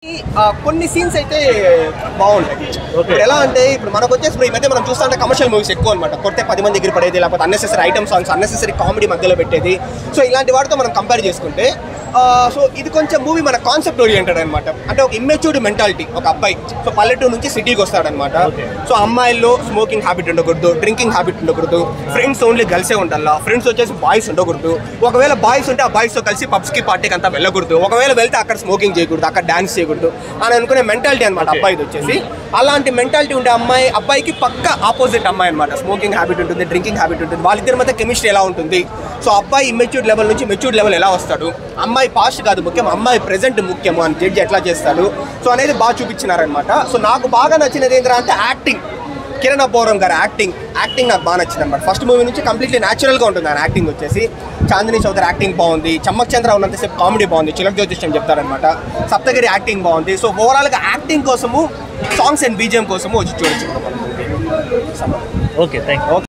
ఆ, కొన్ని సీన్స్ అయితే బాగుంటాయి ఇప్పుడు ఎలా అంటే ఇప్పుడు మనకు వచ్చేసి ఇప్పుడు ఈ మధ్య మనం చూస్తుంటే కమర్షియల్ మూవీస్ ఎక్కువ అనమాట కొడితే పది మంది దగ్గర పడేది లేకపోతే unnecessary item songs unnecessary comedy మధ్యలో పెట్టేది సో ఇలాంటి వాటితో మనం కంపేర్ చేసుకుంటే సో ఇది కొంచెం మూవీ మన కాన్సెప్ట్ ఓరియంటెడ్ అనమాట అంటే ఒక ఇమ్మెచ్యూర్డ్ మెంటాలిటీ ఒక అబ్బాయి సో పల్లెటూరు నుంచి సిటీకి వస్తాడనమాట సో అమ్మాయిల్లో స్మోకింగ్ హ్యాబిట్ ఉండకూడదు డ్రింకింగ్ హ్యాబిట్ ఉండకూడదు ఫ్రెండ్స్ ఓన్లీ గర్ల్సే ఉండాలా ఫ్రెండ్స్ వచ్చేసి బాయ్స్ ఉండకూడదు ఒకవేళ బాయ్స్ ఉంటే ఆ బాయ్స్ తో కలిసి పబ్స్ కి పార్టీకి అంతా వెళ్ళకూడదు ఒకవేళ వెళ్తే అక్కడ స్మోకింగ్ చేయకూడదు అక్కడ డాన్స్ చేయకూడదు అని అనుకునే మెంటాలిటీ అనమాట అబ్బాయిది వచ్చేసి అలాంటి మెంటాలిటీ ఉండే అమ్మాయి అబ్బాయికి పక్క ఆపోజిట్ అమ్మాయి అనమాట స్మోకింగ్ హ్యాబిట్ ఉంటుంది డ్రింకింగ్ హ్యాబిట్ ఉంటుంది వాళ్ళిద్దరి మధ్య కెమిస్ట్రీ ఎలా ఉంటుంది సో అబ్బాయి ఇమ్మెచ్యూర్డ్ లెవెల్ నుంచి మెచ్యూర్డ్ లెవెల్ ఎలా వస్తాడు అమ్మాయి పాస్ట్ కాదు ముఖ్యం అమ్మాయి ప్రెజెంట్ ముఖ్యము అని జడ్జి ఎట్లా చేస్తాడు సో అనేది బాగా చూపించినారనమాట సో నాకు బాగా నచ్చినది ఏంటంటే అంటే యాక్టింగ్ కిరణ్ అబ్బోరం గారి యాక్టింగ్ యాక్టింగ్ నాకు బాగా నచ్చింది అనమాట ఫస్ట్ మూవీ నుంచి కంప్లీట్లీ న్యాచురల్గా ఉంటుంది ఆయన యాక్టింగ్ వచ్చేసి చాందిని చౌదరి యాక్టింగ్ బాగుంది చమ్మక్ చంద్ర ఉన్నంతసేపు కామెడీ బాగుంది చిలక్ జ్యోతిష్యం చెప్తారనమాట సప్తగిరి యాక్టింగ్ బాగుంది సో ఓవరాల్గా యాక్టింగ్ కోసము సాంగ్స్ అండ్ బీజిఎం కోసము వచ్చి చూడొచ్చు ఓకే థ్యాంక్